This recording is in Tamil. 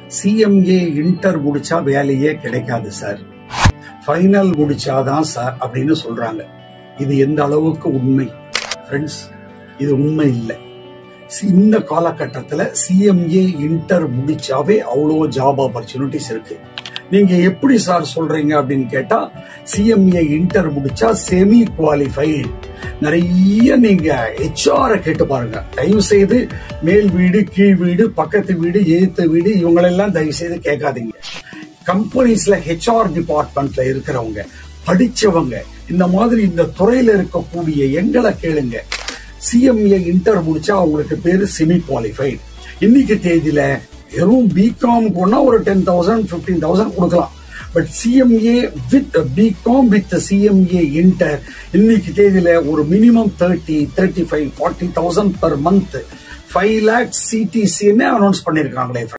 சிஎம்ஏ இன்டர் முடிச்சா வேலையே கிடைக்காது சார் ஃபைனல் முடிச்சாதான் சார் அப்படின்னு சொல்றாங்க இது எந்த அளவுக்கு உண்மை ஃப்ரெண்ட்ஸ் இது உண்மை இல்லை இந்த காலகட்டத்தில் சிஎம்ஏ இன்டர் முடிச்சாவே அவ்வளோ ஜாப் ஆப்பர்ச்சுனிட்டிஸ் இருக்கு நீங்க எப்படி சார் சொல்றீங்க அப்படின்னு கேட்டா சிஎம்ஏ இன்டர் முடிச்சா செமி குவாலிஃபைடு நிறைய நீங்க ஹெச்ஆர கேட்டு பாருங்க தயவு செய்து மேல் வீடு கீழ் வீடு பக்கத்து வீடு எழுத்து வீடு இவங்களெல்லாம் தயவு செய்து கேட்காதீங்க கம்பெனிஸ்ல ஹெச்ஆர் டிபார்ட்மெண்ட்ல இருக்கிறவங்க படிச்சவங்க இந்த மாதிரி இந்த துறையில இருக்கக்கூடிய எங்களை கேளுங்க சிஎம்ஏ இன்டர் முடிச்சா அவங்களுக்கு பேரு செமி குவாலிஃபைடு இன்னைக்கு தேதியில வெறும் பிகாம் போனா ஒரு டென் தௌசண்ட் பிப்டீன் தௌசண்ட் கொடுக்கலாம் but CMA with BCom with CMA inter இன்னைக்கு தேதியில ஒரு minimum thirty thirty five forty thousand per month five lakhs சிடிசின்னு அனௌன்ஸ் பண்ணிருக்காங்களே